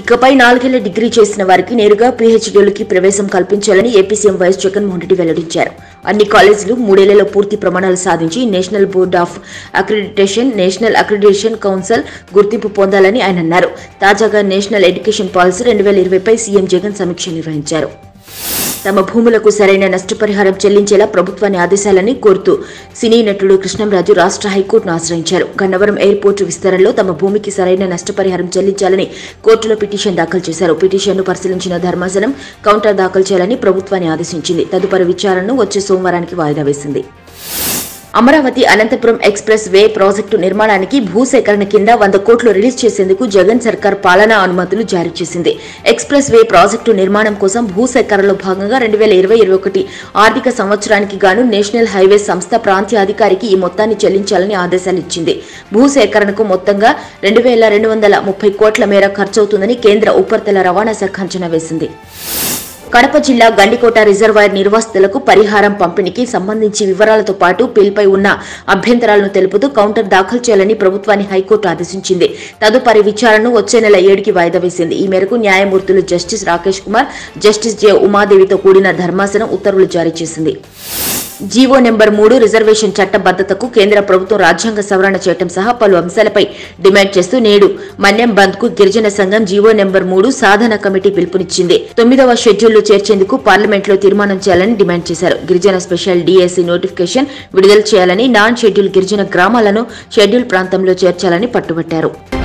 ఇకపై నాలుగేళ్ల డిగ్రీ చేసిన వారికి నేరుగా పీహెచ్డీలకి ప్రవేశం కల్పించాలని AP CM YS Jaganmohan Reddy వెల్లడించారు అన్ని కాలేజీలు మూడేళ్లలో పూర్తి ప్రమాణాలు సాధించి national board of accreditation national accreditation council గుర్తింపు పొందాలని ఆయన అన్నారు తాజాగా నేషనల్ ఎడ్యుకేషన్ పాలసీ రెండు వేల ఇరవైపై సీఎం జగన్ సమీక్ష నిర్వహించారు తమ భూములకు సరైన నష్టపరిహారం చెల్లించేలా ప్రభుత్వాన్ని ఆదేశాలని కోరుతూ సినీ నటుడు కృష్ణంరాజు రాష్ట్ర హైకోర్టును ఆశ్రయించారు గన్నవరం ఎయిర్పోర్టు విస్తరణలో తమ భూమికి సరైన నష్టపరిహారం చెల్లించాలని కోర్టులో పిటిషన్ దాఖలు చేశారు పిటిషన్ను పరిశీలించిన ధర్మాసనం కౌంటర్ దాఖలు చేయాలని ప్రభుత్వాన్ని ఆదేశించింది తదుపరి విచారణను వచ్చే సోమవారానికి వాయిదా వేసింది Amaravati Anantapuram expressway project నిర్మాణానికి భూసేకరణ కింద వంద కోట్లు రిలీజ్ చేసేందుకు జగన్ సర్కార్ పాలనా అనుమతులు జారీ చేసింది ఎక్స్ప్రెస్ వే ప్రాజెక్టు నిర్మాణం కోసం భూసేకరణలో భాగంగా రెండు వేల ఇరవై ఇరవై ఒకటి ఆర్థిక సంవత్సరానికి గాను నేషనల్ హైవే సంస్థ ప్రాంతీయ అధికారికి ఈ మొత్తాన్ని చెల్లించాలని ఆదేశాలు ఇచ్చింది భూసేకరణకు మొత్తంగా రెండు వేల రెండు వందల ముప్పై కోట్ల మేర ఖర్చవుతుందని కేంద్ర ఉపరితల రవాణా శాఖ అంచనా వేసింది కడప జిల్లా గండికోట రిజర్వాయర్ నిర్వాసితులకు పరిహారం పంపిణీకి సంబంధించి వివరాలతో పాటు బిల్పై ఉన్న అభ్యంతరాలను తెలుపుతూ కౌంటర్ దాఖలు చేయాలని ప్రభుత్వాన్ని హైకోర్టు ఆదేశించింది తదుపరి విచారణను వచ్చే నెల ఏడుకి వాయిదా వేసింది ఈ మేరకు న్యాయమూర్తులు justice Rakesh Kumar justice J ఉమాదేవితో కూడిన ధర్మాసనం ఉత్తర్వులు జారీ చేసింది జీవో నెంబర్ మూడు రిజర్వేషన్ చట్టబద్దతకు కేంద్ర ప్రభుత్వం రాజ్యాంగ సవరణ చేయటం సహా పలు అంశాలపై డిమాండ్ చేస్తూ నేడు మన్యం బంద్ కు గిరిజన సంఘం జీవో నెంబర్ మూడు సాధన కమిటీ పిలుపునిచ్చింది తొమ్మిదవ షెడ్యూల్లో చేర్చేందుకు పార్లమెంట్ లో తీర్మానం చేయాలని డిమాండ్ చేశారు గిరిజన స్పెషల్ డిఎస్సి నోటిఫికేషన్ విడుదల చేయాలని నాన్ షెడ్యూల్ గిరిజన గ్రామాలను షెడ్యూల్ ప్రాంతంలో చేర్చాలని పట్టుబట్టారు